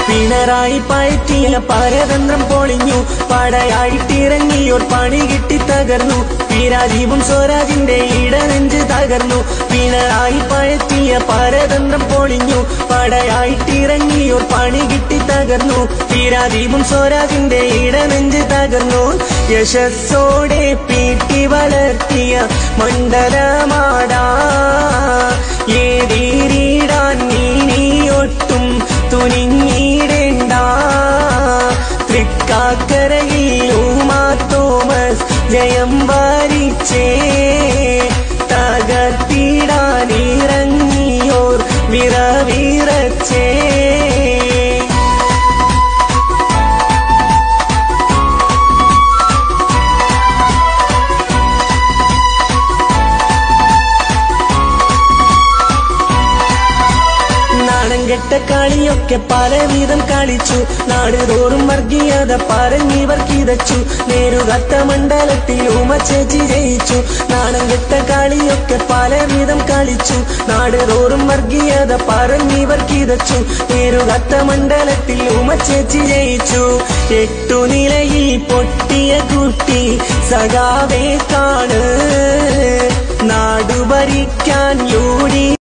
പിണറായി പയറ്റിയ പരതന്ത്രം പൊളിഞ്ഞു പടയായിട്ടിറങ്ങിയോർ പണി കിട്ടി തകർന്നു പീരാജീവും സ്വരാജിന്റെ ഇടനെഞ്ച് തകർന്നു പിണറായി പയറ്റിയ പരതന്ത്രം പൊളിഞ്ഞു പടയായിട്ടിറങ്ങിയോർ പണി കിട്ടി തകർന്നു പീരാജീവും സ്വരാജിന്റെ ഇടനെഞ്ച് തകർന്നു യശസ്സോടെ പീട്ടി വളർത്തിയ മണ്ഡലമാടാ ഏതീരിടാൻ നീ നീ ഒട്ടും തുനിഞ്ഞിടേണ്ട തൃക്കാക്കരയിൽ ഉമാ തോമസ് ജയം വരിച്ചേ തകർത്തിടാൻ ഇറങ്ങിയോർ വിറവിറച്ചേ നാണം കെട്ട കളിയൊക്കെ പലവിധം കളിച്ചു നാട് തോറും വർഗീയത പറഞ്ഞിവർ കിതച്ചു നേരുകത്ത മണ്ഡലത്തിൽ ഉമച്ചേച്ചി ജയിച്ചു നാണം കെട്ട കളിയൊക്കെ പലവിധം കളിച്ചു നാട് തോറും വർഗീയത പറഞ്ഞിവർ കിതച്ചു നേരുകത്ത മണ്ഡലത്തിൽ ഉമച്ചേച്ചി ജയിച്ചു എട്ടു നിലയിൽ പൊട്ടിയ കുട്ടി സഖാവേ കാണ് നാടു ഭരിക്കാൻ യു ഡി